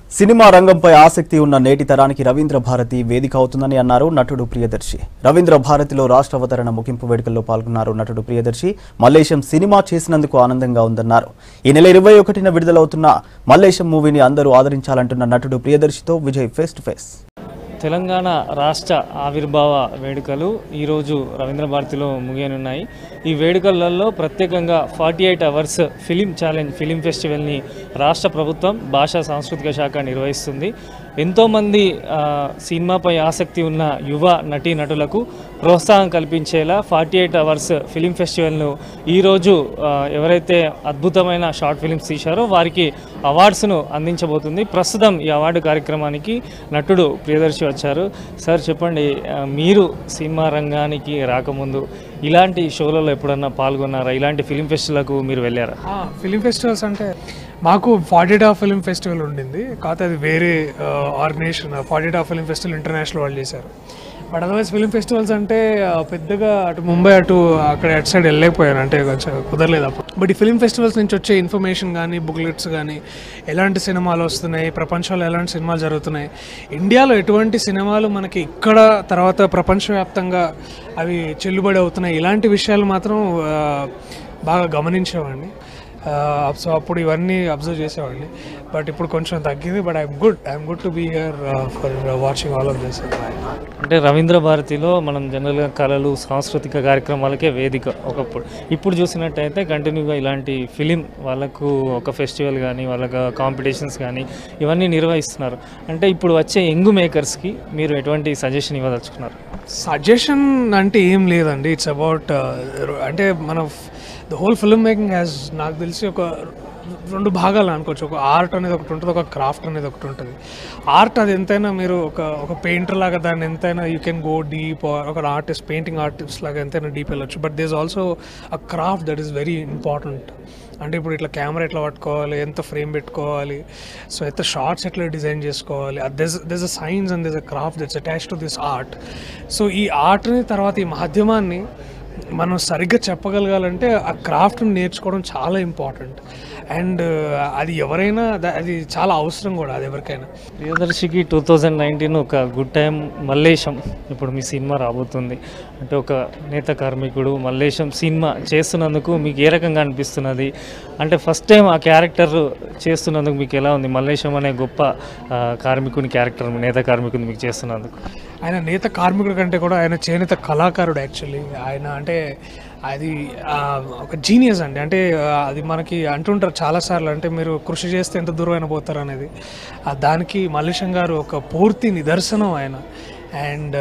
cinema రంగంపై ఆసక్తి ఉన్న నేటి తరానికి రవీంద్ర భారతి వేదిక అవుతుందని అన్నారు నటుడు ప్రియదర్శి రవీంద్ర భారతిలో రాష్ట్ర అవతరణ ముగింపు వేడుకల్లో పాల్గొన్నారు నటుడు ప్రియదర్శి మల్లేశం సినిమా చేసినందుకు ఆనందంగా ఉందన్నారు ఈ నెల ఇరవై ఒకటిన విడుదలవుతున్న మల్లేశం మూవీని అందరూ ఆదరించాలంటున్న నటుడు ప్రియదర్శితో Vijay face to face Telangana రాష్ట్ర ఆవిర్భావ వేడుకలు ఈరోజు రవీంద్ర భారతిలో ముగియనున్నాయి ఈ వేడుకలలో ప్రత్యేకంగా forty eight hours film challenge film ఫెస్టివల్ని రాష్ట్ర ప్రభుత్వం భాషా సాంస్కృతిక శాఖ నిర్వహిస్తుంది ఎంతోమంది ఆ, సినిమాపై ఆసక్తి ఉన్న యువ నటీ నటులకు ప్రోత్సాహం కల్పించేలా ఫార్టీ ఎయిట్ అవర్స్ ఫిలిం ఫెస్టివల్ను ఈరోజు ఆ, ఎవరైతే అద్భుతమైన షార్ట్ ఫిలిమ్స్ తీశారో వారికి అవార్డ్స్ను అందించబోతుంది ప్రస్తుతం ఈ అవార్డు కార్యక్రమానికి నటుడు ప్రియదర్శి వచ్చారు సార్ చెప్పండి ఆ, మీరు సినిమా రంగానికి రాకముందు ఇలాంటి షోలలో ఎప్పుడన్నా పాల్గొన్నారా ఇలాంటి ఫిలిం ఫెస్టివల్కు మీరు వెళ్ళారా ఫిలిం ఫెస్టివల్స్ అంటే మాకు ఫార్టీ డా ఫిలిం ఫెస్టివల్ ఉండింది కాకపోతే అది వేరే ఆర్గనైజేషన్ ఫార్టీ డా ఫిలిం ఫెస్టివల్ ఇంటర్నేషనల్ వాళ్ళు చేశారు బట్ అదర్వైజ్ ఫిలిం ఫెస్టివల్స్ అంటే ఆ, పెద్దగా అటు ముంబై అటు అక్కడ అటు సైడ్ వెళ్ళలేకపోయాను అంటే కొంచెం కుదరలేదు అప్పుడు బట్ ఈ ఫిలిం ఫెస్టివల్స్ నుంచి వచ్చే ఇన్ఫర్మేషన్ కానీ బుక్లెట్స్ కానీ ఎలాంటి సినిమాలు వస్తున్నాయి ప్రపంచంలో ఎలాంటి సినిమాలు జరుగుతున్నాయి ఇండియాలో ఎటువంటి సినిమాలు మనకి ఇక్కడ తర్వాత ప్రపంచవ్యాప్తంగా అవి చెల్లుబడి అవుతున్నాయి ఇలాంటి విషయాలు మాత్రం ఆ, బాగా గమనించేవాడిని సో అప్పుడు ఇవన్నీ అబ్జర్వ్ చేసేవాడిని బట్ ఇప్పుడు కొంచెం తగ్గింది but I'm good I'm good to be here for watching all of this అంటే రవీంద్ర భారతిలో మనం జనరల్గా కళలు సాంస్కృతిక కార్యక్రమాలకే వేదిక ఒకప్పుడు ఇప్పుడు చూసినట్టయితే కంటిన్యూగా ఇలాంటి ఫిలిం వాళ్ళకు ఒక ఫెస్టివల్ కానీ వాళ్ళకి కాంపిటీషన్స్ కానీ ఇవన్నీ నిర్వహిస్తున్నారు అంటే ఇప్పుడు వచ్చే యంగ్ మేకర్స్కి మీరు ఎటువంటి సజెషన్ ఇవ్వదలుచుకున్నారు సజెషన్ అంటే ఏం లేదండి ఇట్స్ అబౌట్ అంటే మన the whole film making has నాకు తెలిసి ఒక రెండు భాగాలు అనుకోవచ్చు ఒక ఆర్ట్ అనేది ఒకటి ఉంటుంది ఒక క్రాఫ్ట్ అనేది ఒకటి ఉంటుంది ఆర్ట్ అది ఎంతైనా మీరు ఒక ఒక పెయింటర్ లాగా దాన్ని ఎంతైనా యూ కెన్ గో డీప్ ఒక ఆర్టిస్ట్ పెయింటింగ్ ఆర్టిస్ట్ లాగా ఎంతైనా డీప్ వెళ్ళొచ్చు but there's also a craft that is very important అంటే ఇప్పుడు ఇట్లా కెమెరా ఎట్లా పట్టుకోవాలి ఎంత ఫ్రేమ్ పెట్టుకోవాలి సో ఎంత షార్ట్స్ ఎట్లా డిజైన్ చేసుకోవాలి there's there's a science and there's a craft that's attach to this art so ఈ ఆర్ట్ని తర్వాత ఈ మాధ్యమాన్ని మనం సరిగ్గా చెప్పగలగాలంటే ఆ క్రాఫ్ట్ని నేర్చుకోవడం చాలా ఇంపార్టెంట్ అండ్ అది ఎవరైనా ద- అది చాలా అవసరం కూడా అది ఎవరికైనా ప్రియదర్శికి టూ థౌజండ్ నైన్టీన్ ఒక గుడ్ టైం మల్లేశం ఇప్పుడు మీ సినిమా రాబోతుంది అంటే ఒక నేత కార్మికుడు మల్లేశం సినిమా చేస్తున్నందుకు మీకు ఏ రకంగా అనిపిస్తున్నది అంటే ఫస్ట్ టైం ఆ క్యారెక్టర్ చేస్తున్నందుకు మీకు ఎలా ఉంది మల్లేశం అనే గొప్ప ఆ, కార్మికుని క్యారెక్టర్ నేత కార్మికుని మీకు చేస్తున్నందుకు ఆయన నేత కార్మికుడి కంటే కూడా ఆయన చేనేత కళాకారుడు యాక్చువల్లీ ఆయన అంటే అది ఆ, ఒక జీనియస్ అండి అంటే ఆ, అది మనకి అంటుంటారు చాలాసార్లు అంటే మీరు కృషి చేస్తే ఎంత దూరం అయినా పోతారు అనేది ఆ, దానికి మల్లేశం గారు ఒక పూర్తి నిదర్శనం ఆయన అండ్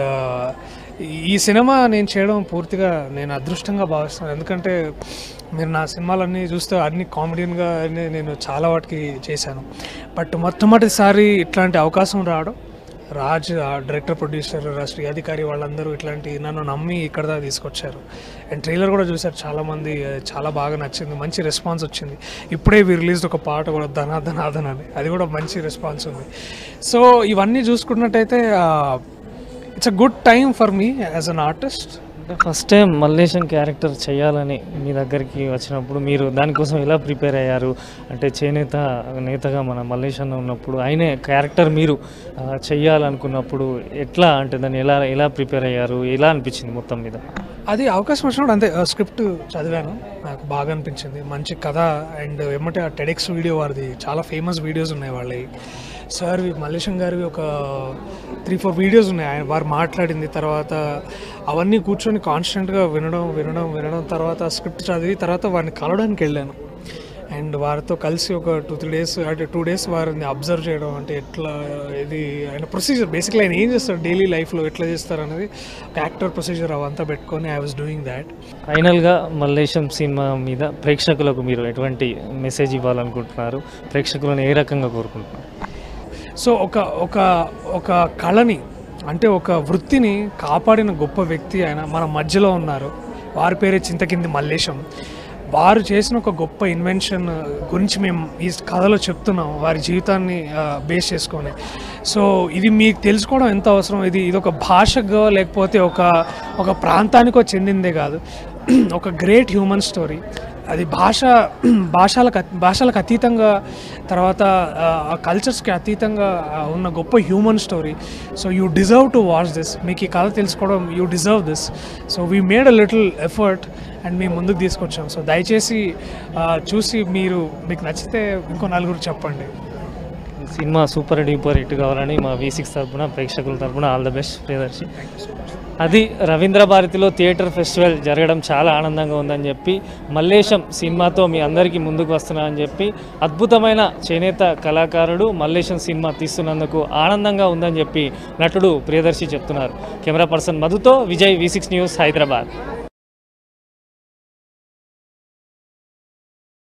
ఈ సినిమా నేను చేయడం పూర్తిగా నేను అదృష్టంగా భావిస్తున్నాను ఎందుకంటే మీరు నా సినిమాలన్నీ చూస్తే అన్ని కామెడీన్గా నేను చాలా వాటికి చేశాను బట్ మొట్టమొదటిసారి ఇట్లాంటి అవకాశం రావడం రాజ్ ఆ డైరెక్టర్ ప్రొడ్యూసర్ శ్రీ అధికారి వాళ్ళందరూ ఇట్లాంటి నన్ను నమ్మి ఇక్కడ దాకా తీసుకొచ్చారు అండ్ ట్రైలర్ కూడా చూసారు చాలామంది అది చాలా బాగా నచ్చింది మంచి రెస్పాన్స్ వచ్చింది ఇప్పుడే వి రిలీజ్ ఒక పాట కూడా ధనా ధనాధన్ అని అది కూడా మంచి రెస్పాన్స్ ఉంది సో ఇవన్నీ చూసుకున్నట్టయితే it's a good time for me as an artist అంటే ఫస్ట్ టైం మల్లేశం క్యారెక్టర్ చేయాలని మీ దగ్గరికి వచ్చినప్పుడు మీరు దానికోసం ఎలా ప్రిపేర్ అయ్యారు అంటే చేనేత నేతగా మన మల్లేశం ఉన్నప్పుడు ఆయనే క్యారెక్టర్ మీరు ఆ, చెయ్యాలనుకున్నప్పుడు ఎట్లా అంటే దాన్ని ఎలా ఎలా ప్రిపేర్ అయ్యారు ఎలా అనిపించింది మొత్తం మీద అది అవకాశం వచ్చినప్పుడు అంతే స్క్రిప్ట్ చదివాను నాకు బాగా అనిపించింది మంచి కథ అండ్ ఏమంటే ఆ టెడెక్స్ వీడియో వారిది చాలా ఫేమస్ వీడియోస్ ఉన్నాయి వాళ్ళవి సార్ మల్లేశం గారివి ఒక త్రీ ఫోర్ వీడియోస్ ఉన్నాయి ఆయన వారు మాట్లాడింది తర్వాత అవన్నీ కూర్చొని కాన్స్టెంట్గా వినడం వినడం వినడం తర్వాత స్క్రిప్ట్ చదివి తర్వాత వారిని కలవడానికి వెళ్ళాను అండ్ వారితో కలిసి ఒక టూ త్రీ డేస్ అంటే టూ డేస్ వారిని అబ్జర్వ్ చేయడం అంటే ఎట్లా ఇది ఆయన ప్రొసీజర్ బేసిక్లీ ఆయన ఏం చేస్తారు డైలీ లైఫ్లో ఎట్లా చేస్తారు అనేది ఒక యాక్టర్ ప్రొసీజర్ అవంతా పెట్టుకొని ఐ వాస్ డూయింగ్ దాట్ ఫైనల్గా మల్లేశం సినిమా మీద ప్రేక్షకులకు మీరు ఎటువంటి మెసేజ్ ఇవ్వాలనుకుంటున్నారు ప్రేక్షకులను ఏ రకంగా కోరుకుంటున్నారు సో ఒక ఒక ఒక కళని అంటే ఒక వృత్తిని కాపాడిన గొప్ప వ్యక్తి ఆయన మన మధ్యలో ఉన్నారు వారి పేరే చింతకింది మల్లేశం వారు చేసిన ఒక గొప్ప ఇన్వెన్షన్ గురించి మేము ఈ కథలో చెప్తున్నాం వారి జీవితాన్ని బేస్ చేసుకొని సో ఇది మీకు తెలుసుకోవడం ఎంత అవసరం ఇది ఇది ఒక భాషగా లేకపోతే ఒక ఒక ప్రాంతానికో చెందిందే కాదు ఒక గ్రేట్ హ్యూమన్ స్టోరీ అది భాష భాషలకు అత్- భాషలకు అతీతంగా తర్వాత కల్చర్స్కి అతీతంగా ఆ, ఉన్న గొప్ప human story so you deserve to watch this మీకు ఈ కథ తెలుసుకోవడం you deserve this so we made a little effort and మేము ముందుకు తీసుకొచ్చాం సో దయచేసి ఆ, చూసి మీరు మీకు నచ్చితే ఇంకో నలుగురు చెప్పండి ఈ సినిమా సూపర్ డూపర్ హిట్ కావాలని మా వి సిక్స్ తరపున ప్రేక్షకుల తరపున ఆల్ ద బెస్ట్ ప్రియదర్శి అది రవీంద్ర భారతిలో థియేటర్ ఫెస్టివల్ జరగడం చాలా ఆనందంగా ఉందని చెప్పి మల్లేశం సినిమాతో మీ అందరికీ ముందుకు వస్తున్నా అని చెప్పి అద్భుతమైన చేనేత కళాకారుడు మల్లేశం సినిమా తీస్తున్నందుకు ఆనందంగా ఉందని చెప్పి నటుడు ప్రియదర్శి చెప్తున్నారు కెమెరా పర్సన్ మధుతో Vijay V six news Hyderabad